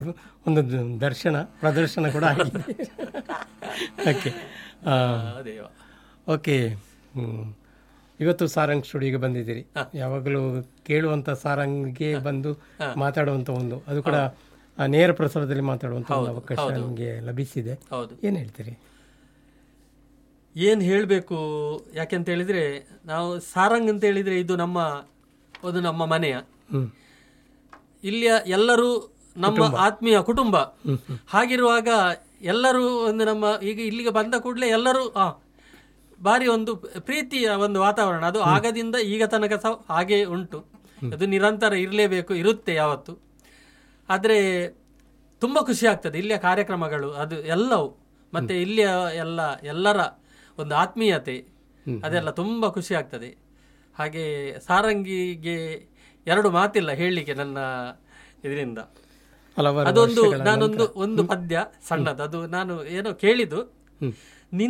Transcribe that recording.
ಅದು ಒಂದು ದ- ದರ್ಶನ ಪ್ರದರ್ಶನ ಕೂಡ ಆಗಿದೆ ಓಕೆ ಅದೇವ ಓಕೆ ಹ್ಮ್. ಇವತ್ತು ಸಾರಂಗ್ ಸ್ಟುಡಿಯೋಗೆ ಬಂದಿದ್ದೀರಿ ಯಾವಾಗಲೂ ಕೇಳುವಂಥ ಸಾರಂಗ್ಗೆ ಬಂದು ಮಾತಾಡುವಂಥ ಒಂದು ಅದು ಕೂಡ ಆ ನೇರ ಪ್ರಸಾರದಲ್ಲಿ ಮಾತಾಡುವಂಥ ಒಂದು ಅವಕಾಶ ನಿಮಗೆ ಲಭಿಸಿದೆ ಹೌದು ಏನು ಹೇಳ್ತೀರಿ ಏನು ಹೇಳಬೇಕು ಯಾಕೆಂತ ಹೇಳಿದ್ರೆ ನಾವು ಸಾರಂಗ್ ಅಂತ ಹೇಳಿದ್ರೆ ಇದು ನಮ್ಮ ಒಂದು ನಮ್ಮ ಮನೆಯ ಹ್ಮ್ ಇಲ್ಲಿಯ ಎಲ್ಲರೂ ನಮ್ಮ ಆತ್ಮೀಯ ಕುಟುಂಬ ಹಾಗಿರುವಾಗ ಎಲ್ಲರೂ ಒಂದು ನಮ್ಮ ಈಗ ಇಲ್ಲಿಗೆ ಬಂದ ಕೂಡಲೇ ಎಲ್ಲರೂ ಆ ಭಾರಿ ಒಂದು ಪ್ರೀತಿಯ ಒಂದು ವಾತಾವರಣ ಅದು ಆಗದಿಂದ ಈಗ ತನಕ ಸಹ ಹಾಗೆ ಉಂಟು ಅದು ನಿರಂತರ ಇರಲೇಬೇಕು ಇರುತ್ತೆ ಯಾವತ್ತು ಆದರೆ ತುಂಬ ಖುಷಿ ಆಗ್ತದೆ ಇಲ್ಲಿಯ ಕಾರ್ಯಕ್ರಮಗಳು ಅದು ಎಲ್ಲವೂ ಮತ್ತೆ ಇಲ್ಲಿಯ ಎಲ್ಲ ಎಲ್ಲರ ಒಂದು ಆತ್ಮೀಯತೆ ಅದೆಲ್ಲ ತುಂಬ ಖುಷಿ ಆಗ್ತದೆ ಹಾಗೆ ಸಾರಂಗಿಗೆ ಎರಡು ಮಾತಿಲ್ಲ ಹೇಳಲಿಕ್ಕೆ ನನ್ನ ಇದರಿಂದ ಹಲವಾರು ಅದೊಂದು ವರ್ಷಗಳ ನಾನೊಂದು ಒಂದು ಪದ್ಯ ಸಣ್ಣದು ಅದು ನಾನು ಏನೋ ಕೇಳಿದ್ದು